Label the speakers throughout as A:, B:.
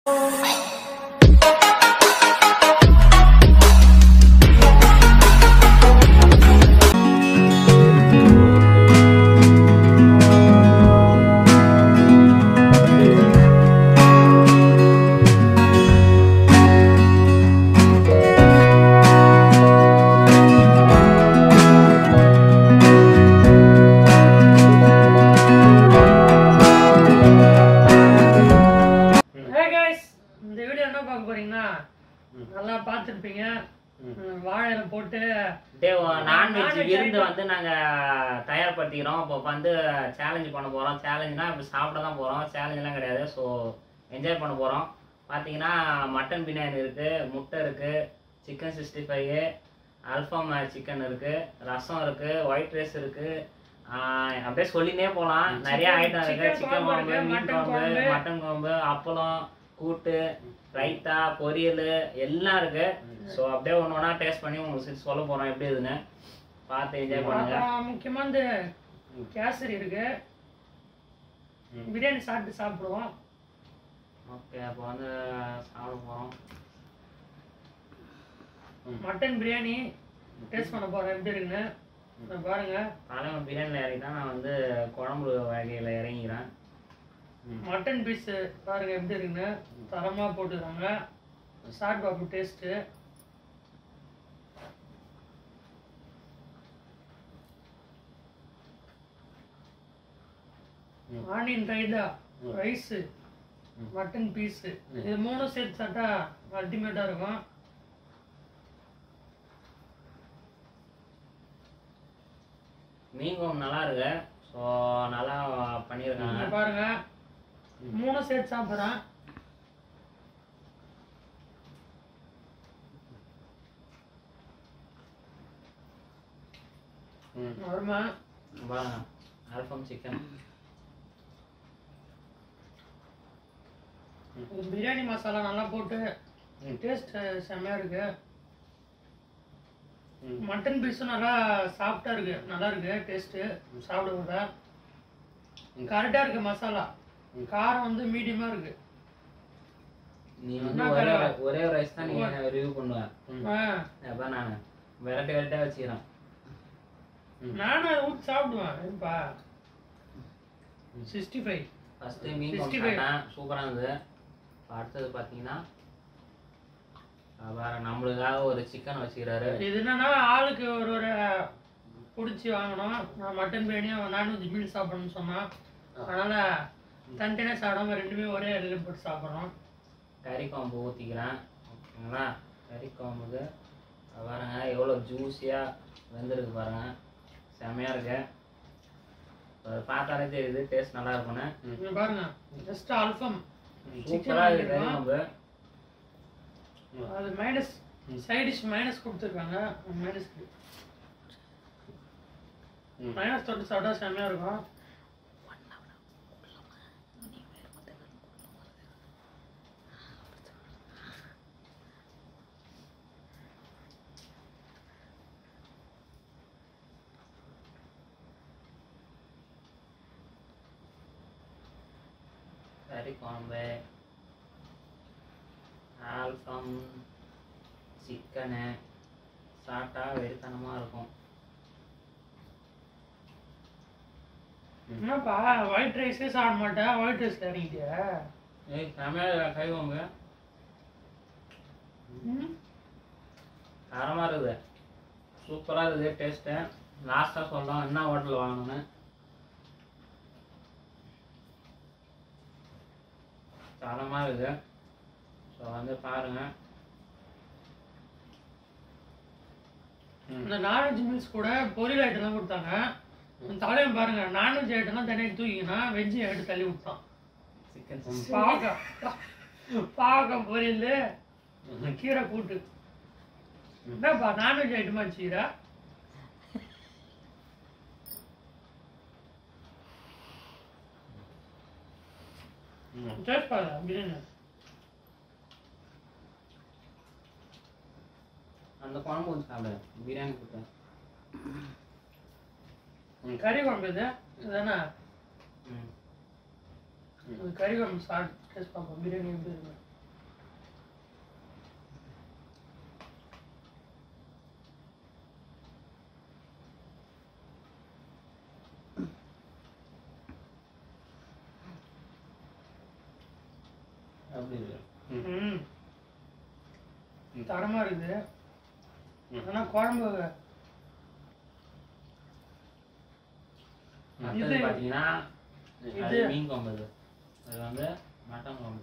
A: Hey guys இந்த video என்ன பார்க்க போறீங்கன்னா நல்லா பார்த்துருப்பீங்க வாழை இலை போட்டு
B: டே நான்வெஜ்
A: Non-veg
B: விருந்து
A: item.
B: வந்து நாங்க தயார்படுத்திக்கிறோம் இப்போ வந்து சேலஞ்ச் பண்ண போறோம் சேலஞ்ச்னா இப்போ சாப்பிட தான் போறோம் சேலஞ்செலாம் கிடையாது ஸோ என்ஜாய் பண்ண போறோம் பார்த்தீங்கன்னா மட்டன் பிரியாணி இருக்கு முட்டை இருக்கு சிக்கன் சிக்ஸ்டி ஃபைவ் அல்ஃபாம் சிக்கன் இருக்கு ரசம் இருக்கு ஒயிட் ரைஸ் இருக்கு ஆஹ் அப்படியே சொல்லினே போகலாம் நிறைய
A: Chicken-
B: ஐட்டம் இருக்கு
A: chicken
B: சிக்கன்
A: குழம்பு
B: குழம்பு
A: இருக்கு,
B: மீன்
A: mutton
B: குழம்பு
A: குழம்பு.
B: மட்டன் குழம்பு அப்பளம் கூட்டு ரைத்தா பொரியல் எல்லாம் இருக்கு ஸோ அப்படியே ஒன்று ஒன்றா டேஸ்ட் பண்ணி உங்களுக்கு சொல்ல போறோம் எப்படி இதுன்னு பார்த்து என்ஜாய் பண்ணுங்க
A: அப்புறம் முக்கியமா இந்த கேசரி இருக்கு பிரியாணி சாப்பிட்டு சாப்பிடுவோம்
B: ஓகே அப்போ வந்து சாப்பிட போகிறோம்
A: மட்டன் பிரியாணி டேஸ்ட் பண்ண போறோம் எப்படி இருக்குன்னு இதை பாருங்க
B: தலைவன் பிரியாணியில் இறங்கிட்டா நான் வந்து குழம்பு வகையில் இறங்கிக்கிறேன்
A: மட்டன் பீஸ் பாருங்க எப்படி இருக்குன்னு தரமா போட்டுருக்காங்க சாட் பாபு taste onion raita rice mutton piece இது மூணும் சேர்த்து சாப்பிட்டா அல்டிமேட்டா இருக்கும்
B: மீன் குழம்பு நல்லா இருக்கு ஸோ நல்லா பண்ணியிருக்காங்க
A: இங்க பாருங்க மூணும் சேர்த்து சாப்பிட்றேன் வருமா
B: பாருங்க அல்ஃபம் சிக்கன்
A: இது பிரியாணி மசாலா நல்லா போட்டு டேஸ்ட் செம்மையா இருக்கு மட்டன் பீஸும் நல்லா சாஃப்டா இருக்கு நல்லா இருக்கு டேஸ்ட் சாப்பிடுவத கரெக்டா இருக்கு மசாலா காரம் வந்து மீடியமா இருக்கு
B: நீ வந்து
A: என்ன
B: ஒரே
A: கலர்?
B: ri- ஒரே ரைஸ் தான் நீ ரிவ்யூ பண்ணுவேன்
A: ஆ,
B: அதான் நான் விரட்டி விரட்டியாக வச்சுக்கிறேன்
A: நானும் அதை ஊற்றி சாப்பிடுவேன் ஏன்பா சிக்ஸ்டி ஃபைவ்
B: ஃபஸ்ட்டு மீன்
A: 65.
B: குழம்பு சாப்பிட்டேன் சூப்பராக இருந்தது இப்ப அடுத்தது பார்த்தீங்கன்னா வேற நம்மளுக்காக ஒரு சிக்கன் வச்சுக்கிறாரு
A: இது என்னன்னா ஆளுக்கு ஒரு ஒரு பிடிச்சி வாங்கணும் நான் மட்டன் பிரியாணியும் நான்வெஜ் மீல் சாப்பிடணும்னு சொன்னான் அதனால தனித்தனியாக சாப்பிடாம ரெண்டுமே ஒரே இடையில போட்டு சாப்பிட்றோம்
B: கறி குழம்பு ஊற்றிக்கிறேன் ஓகேங்களா கறி குழம்புக்கு அது பாருங்க எவ்வளோ ஜூஸியாக வெந்திருக்கு பாருங்க செம்மையாக இருக்கு அது பார்த்தாலே தெரியுது டேஸ்ட் நல்லா இருக்கும்னு
A: இங்க பாருங்க ஜஸ்ட் அல்ஃபம்
B: சூப்பராக இருக்கு கறி குழம்பு
A: அது மைனஸ் சைடிஷ் மைனஸ் கொடுத்துருக்காங்க மைனஸ் மைனஸ் தொட்டு சாப்பிட்டா செம்மையா இருக்கும்
B: கறி குழம்பு ஆல்ஃபம் சிக்கனு சாப்பிட்டா வெறித்தனமாக இருக்கும்
A: என்னப்பா ஒயிட் ரைஸே சாப்பிட மாட்டேன் ஒயிட் ரைஸ் இறங்கிட்டியா
B: ஏய் செம்மையாக கறி குழம்பு
A: ம்
B: தரமாக இருக்குது சூப்பராக இருக்குது டேஸ்ட்டு லாஸ்ட்டாக சொல்லலாம் என்ன ஹோட்டலில் வாங்கணும்னு தரமாக இருக்குது ஸோ வந்து பாருங்கள்
A: இந்த நான்வெஜ் மீல்ஸ் கூட பொரியல் ஐட்டம்லாம் கொடுத்தாங்க இந்த தலைவன் பாருங்க நான்வெஜ் ஐட்டம்லாம் தனியாக தூக்கினா வெஜ் எடுத்து தள்ளி விட்டான்
B: சிக்கன்
A: பாவக்காய் பாவக்காய் பொரியல் கீரை கூட்டு என்னப்பா நான்வெஜ் ஐட்டமா வச்சுக்கிறா டேஸ்ட் பாருங்க பிரியாணி
B: அந்த குழம்பு கொஞ்சம் சாப்பிடு பிரியாணி கொடுத்தேன்
A: கறி குழம்பு இது இதுதானே
B: ம்
A: இது கறி குழம்பு சாப்பிட்டு டேஸ்ட் பார்ப்போம் பிரியாணி எப்படி இருக்கு
B: அப்படி இருக்கு ம்.
A: ம்
B: ம்.
A: தரமா இருக்குது
B: ம்.
A: ஆனா குழம்பு
B: மற்றது
A: இது-
B: பார்த்தீங்கன்னா
A: இது-
B: அது மீன் குழம்பு இது அது வந்து மட்டன் குழம்பு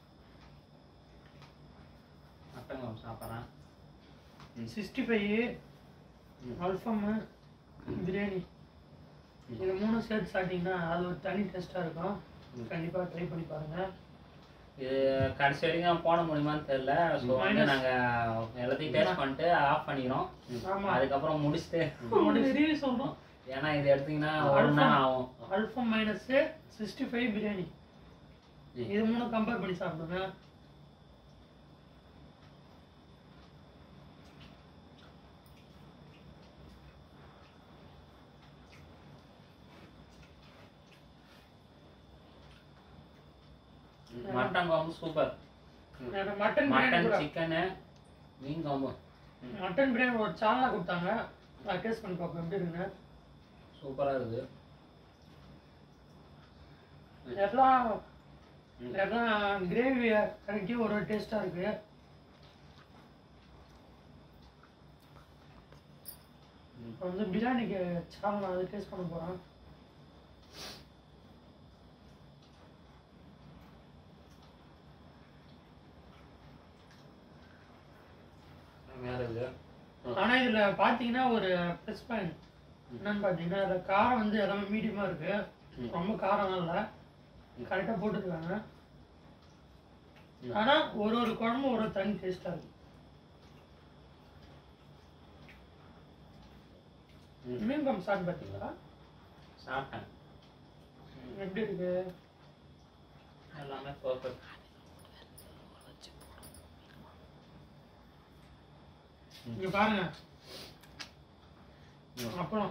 B: மட்டன் குழம்பு சாப்பிட்றேன்
A: சிக்ஸ்டி ஃபைவ்
B: ம்.
A: அல்ஃபம்மு பிரியாணி
B: ம்.
A: இது மூணும் சேர்த்து சாப்பிட்டீங்கன்னா அது ஒரு தனி டேஸ்ட்டாக இருக்கும்
B: ம்.
A: கண்டிப்பா ட்ரை பண்ணி பாருங்க
B: இது கடைசி வரைக்கும் போட முடியுமான்னு தெரியல ஸோ வந்து
A: Minus.
B: நாங்கள் எல்லாத்தையும் டேஸ்ட் பண்ணிட்டு ஆஃப் பண்ணிக்கிறோம்
A: ஆமா
B: அதுக்கப்புறம் முடிச்சுட்டு
A: ரிவ்யூ சொல்றோம்
B: ஏன்னா இது எடுத்தீங்கன்னா ஒரு மணி நேரம் ஆகும்
A: அல்ஃபம் மைனஸ் சிக்ஸ்டி ஃபைவ் பிரியாணி
B: ம்.
A: இது மூணும் கம்பேர் பண்ணி சாப்பிடுங்க
B: மட்டன் குழம்பு சூப்பர்
A: எனக்கு மட்டன் பிரியாணி
B: மட்டன்
A: கூட
B: சிக்கனு மீன் குழம்பு
A: மட்டன் பிரியாணி ஒரு சாலா கொடுத்தாங்க நான் டேஸ்ட் பண்ணி பார்ப்பேன் எப்படி இருக்குன்னு
B: சூப்பராக இருக்குது
A: எல்லாம் எல்லாம் கிரேவி கரெக்டி ஒரு டேஸ்டா இருக்கு இப்போ வந்து பிரியாணிக்கு சாலா அது டேஸ்ட் பண்ண போறேன்
B: செம்மையா இருக்குது
A: ஆனா இதுல பாத்தீங்கன்னா ஒரு ப்ளஸ் பாயிண்ட் என்னன்னு பாத்தீங்கன்னா இதுல காரம் வந்து எல்லாமே மீடியமா இருக்கு
B: ம்.
A: ரொம்ப காரம் இல்ல கரெக்டா போட்டுருக்காங்க
B: ம்.
A: ஆனா ஒரு ஒரு குழம்பு ஒரு ஒரு தனி டேஸ்டா இருக்கு
B: ம்.
A: மீன் குழம்பு சாப்பிட்டு பாத்தீங்களா
B: சாப்பிட்டேன்
A: எப்படி இருக்கு
B: எல்லாமே பர்ஃபெக்ட்
A: இங்க பாருங்க
B: ம்.
A: அப்புறம்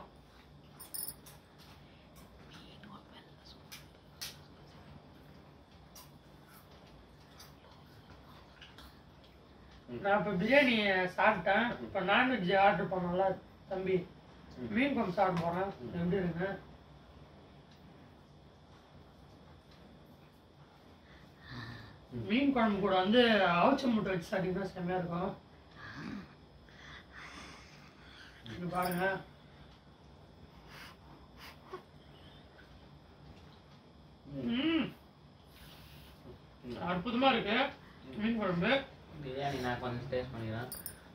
B: ம்.
A: நான் இப்ப பிரியாணி சாப்பிட்டேன் இப்ப நான்வெஜ் ஆர்டர் பண்ணல தம்பி
B: ம்.
A: மீன் குழம்பு சாப்பிட போறேன்
B: ம்.
A: எப்படி இருக்கு
B: ம்.
A: மீன் குழம்பு கூட வந்து அவிச்ச முட்டை வச்சு சாப்பிட்டீங்கன்னா செம்மையா இருக்கும் இங்க பாருங்க ம்
B: ம்.
A: அற்புதமா இருக்கு மீன் குழம்பு
B: பிரியாணி நான் கொஞ்சம் டேஸ்ட் பண்ணிக்கிறேன்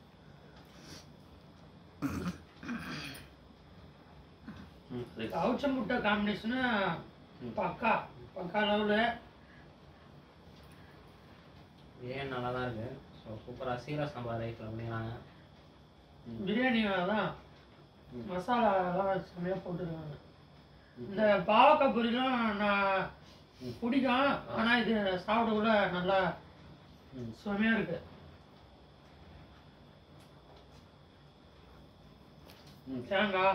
B: ம், சரி.
A: அவிச்ச முட்டை காம்பினேஷனு
B: ம்.
A: பக்கா பக்கா லெவலு
B: பிரியாணி நல்லா தான் இருக்கு ஸோ சூப்பராக சீரா சாம்பார் ரைஸில் அப்படிங்கிறாங்க ம்.
A: பிரியாணி தான்
B: ம்.
A: மசாலா எல்லாம் செம்மையா போட்டுருக்காங்க
B: ம்.
A: இந்த பாவக்காய் பொரியெல்லாம் நான்
B: ம்.
A: பிடிக்கும் ஆனா இது சாப்பிடக்குள்ள நல்லா
B: ம்.
A: செம்மையா இருக்கு
B: ம்.
A: தேங்காய்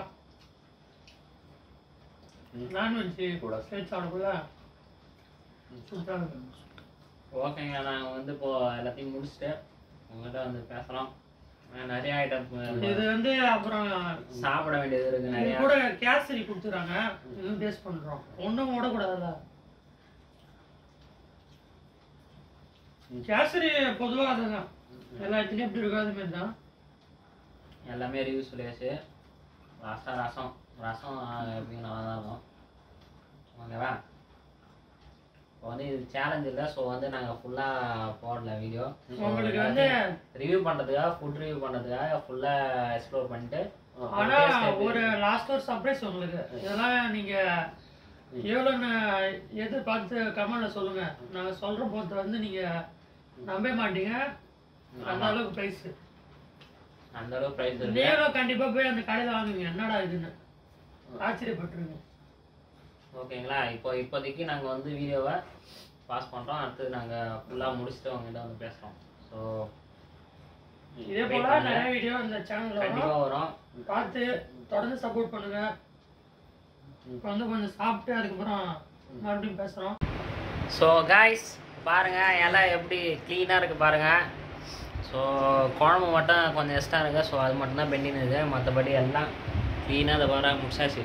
B: ம்.
A: நான்வெஜ்
B: கூட.
A: சேர்த்து சாப்பிடக்குள்ள
B: ம்.
A: சூப்பரா இருக்கு
B: ஓகேங்க நாங்கள் வந்து இப்போ எல்லாத்தையும் முடிச்சுட்டு உங்கள்கிட்ட வந்து பேசலாம் அஹ் நிறைய ஐட்டம்
A: இது வந்து அப்புறம்
B: சாப்பிட வேண்டியது இருக்கு
A: இது
B: நிறைய
A: கூட கேசரி கொடுத்துறாங்க இதுவும் டேஸ்ட் பண்றோம் ஒண்ணும் ஓடக்கூடாதுல்ல
B: ம்.
A: கேசரி பொதுவா அதுதான் எல்லா இடத்துலயும் எப்படி இருக்கோ அது மாதிரி தான்
B: எல்லாமே ரிவ்யூ சொல்லியாச்சு ரசம் ரசம் ரசம் எப்படியும் நல்லா தான் இருக்கும் ஓகேவா இப்போ வந்து இது சேலஞ்ச் இல்லை ஸோ வந்து நாங்கள் ஃபுல்லாக போடல வீடியோ
A: உங்களுக்கு வந்து
B: ரிவ்யூ பண்ணுறதுக்காக ஃபுட் ரிவ்யூ பண்ணுறதுக்காக ஃபுல்லாக எக்ஸ்ப்ளோர் பண்ணிட்டு
A: ஆனா ஒரு லாஸ்ட் ஒரு சர்ப்ரைஸ் உங்களுக்கு இதெல்லாம் நீங்க எவ்வளோன்னு எதிர்பார்த்து கமெண்ட்ல சொல்லுங்க நாங்க சொல்ற போது வந்து நீங்க நம்ப மாட்டீங்க அந்த அளவுக்கு பிரைஸ்
B: அந்த அளவு ப்ரைஸ் இருக்கு
A: நீங்களும் கண்டிப்பா போய் அந்த கடையில வாங்குவீங்க என்னடா இதுன்னு ஆச்சரியப்பட்டுருங்க
B: ஓகேங்களா இப்போ இப்போதைக்கு நாங்கள் வந்து வீடியோவை பாஸ் பண்ணுறோம் அடுத்தது நாங்கள் ஃபுல்லாக முடிச்சுட்டு உங்ககிட்ட வந்து பேசுகிறோம் ஸோ
A: இதே போல நிறைய வீடியோ இந்த சேனல்ல வரும்
B: கண்டிப்பாக வரும்
A: பார்த்து தொடர்ந்து சப்போர்ட் பண்ணுங்க இப்போ வந்து கொஞ்சம் சாப்பிட்டு அதுக்கப்புறம் மறுபடியும் பேசுறோம்
B: ஸோ காய்ஸ் பாருங்க எல்லாம் எப்படி க்ளீனாக இருக்குது பாருங்க ஸோ குழம்பு மட்டும் கொஞ்சம் எக்ஸ்ட்ரா இருக்கு ஸோ அது மட்டும் தான் பெண்டிங் இருக்குது மற்றபடி எல்லாம் க்ளீனாக அதை பாருங்க முடிச்சாச்சு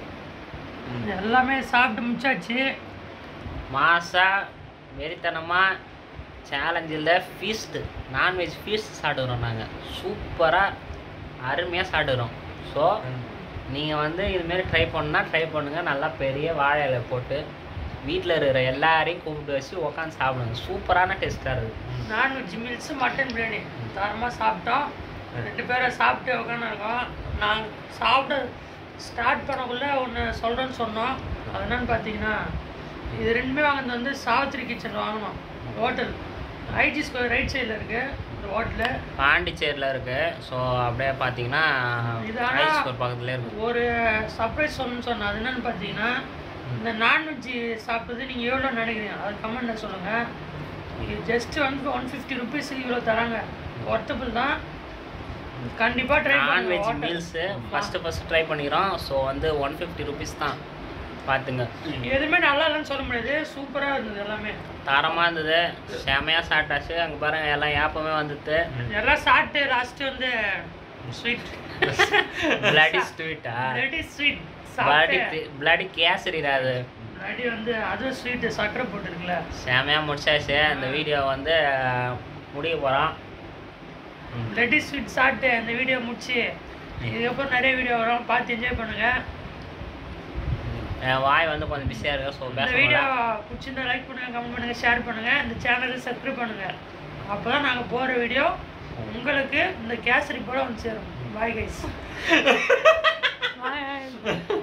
A: எல்லாமே சாப்பிட்டு முடிச்சாச்சு
B: மாசா வெறித்தனமாக சேலஞ்சில் ஃபீஸ்ட்டு நான்வெஜ் ஃபீஸ்ட் சாப்பிடுறோம் நாங்கள் சூப்பராக அருமையாக சாப்பிடுறோம் ஸோ நீங்கள் வந்து இதுமாரி ட்ரை பண்ணால் ட்ரை பண்ணுங்கள் நல்லா பெரிய வாழை இலை போட்டு வீட்டில் இருக்கிற எல்லாரையும் கூப்பிட்டு வச்சு உட்காந்து சாப்பிடுங்க சூப்பரான டேஸ்ட்டாக இருக்குது
A: நான்வெஜ் மீல்ஸ் மட்டன் பிரியாணி தரமாக சாப்பிட்டோம் ரெண்டு பேரும் சாப்பிட்டு உட்காந்துருக்கோம் நாங்கள் சாப்பிட ஸ்டார்ட் பண்ணக்குள்ள ஒன்று சொல்கிறேன்னு சொன்னோம் அது என்னன்னு பார்த்தீங்கன்னா இது ரெண்டுமே வாங்கினது வந்து சாவித்திரி கிச்சன் வாங்கினோம் ஹோட்டல் ஐஜி ஸ்கொயர் ரைட் சைடில் இருக்குது இந்த ஹோட்டலு
B: பாண்டிச்சேரியில் இருக்குது ஸோ அப்படியே பார்த்தீங்கன்னா
A: இது ஆனா-
B: ஐஸ் ஸ்கோர் பக்கத்துலேயே இருக்குது
A: ஒரு சர்ப்ரைஸ் சொல்லணும்னு சொன்னேன் அது என்னன்னு பார்த்தீங்கன்னா இந்த நான்வெஜ் சாப்பிட்டது நீங்கள் எவ்வளோ நினைக்கிறீங்க அது கமெண்ட்டில் சொல்லுங்கள் இது ஜஸ்ட் வந்து ஒன் ஃபிஃப்டி ருபீஸுக்கு இவ்வளோ தராங்க ஒர்த்தபிள் தான் கண்டிப்பாக ட்ரை
B: நான்வெஜ்
A: பண்ணுங்க
B: மீல்ஸு ஃபஸ்ட்டு ஃபஸ்ட்டு ட்ரை பண்ணிக்கிறோம் ஸோ வந்து ஒன் ஃபிஃப்டி ருபீஸ் தான் பார்த்துங்க
A: எதுவுமே நல்லா இல்லைன்னு சொல்ல முடியாது சூப்பராக இருந்தது எல்லாமே
B: தரமாக இருந்தது செமையாக சாப்பிட்டாச்சு அங்கே பாருங்க எல்லாம் ஏப்பமே வந்துட்டு
A: எல்லாம் சாப்பிட்டு லாஸ்ட்டு வந்து ஸ்வீட்
B: பிளடி ஸ்வீட்டா
A: ரெடி ஸ்வீட்
B: பிளடி
A: சாப்பிட்டு
B: பிளடி கேசரிடா அது
A: ரெடி வந்து அதுவும் ஸ்வீட்டு சக்கரை போட்டுருக்குல்ல
B: செமையாக முடிச்சாச்சு இந்த வீடியோ வந்து அஹ், முடிய போகிறோம்
A: ரெடி ஸ்வீட் சாப்பிட்டு அந்த வீடியோ முடிச்சு இதுக்கப்புறம் நிறைய வீடியோ வரும் பார்த்து என்ஜாய் பண்ணுங்க
B: என் வாய் வந்து கொஞ்சம் பிஸியாக இருக்கு ஸோ
A: இந்த
B: பேச
A: வீடியோ
B: முடியல.
A: பிடிச்சிருந்தா லைக் பண்ணுங்க கமெண்ட் பண்ணுங்க ஷேர் பண்ணுங்க இந்த சேனலுக்கு சப்ஸ்கிரைப் பண்ணுங்க அப்பதான் நாங்க போற வீடியோ உங்களுக்கு இந்த கேசரி போல வந்து சேரும் பாய் கைஸ் பாய்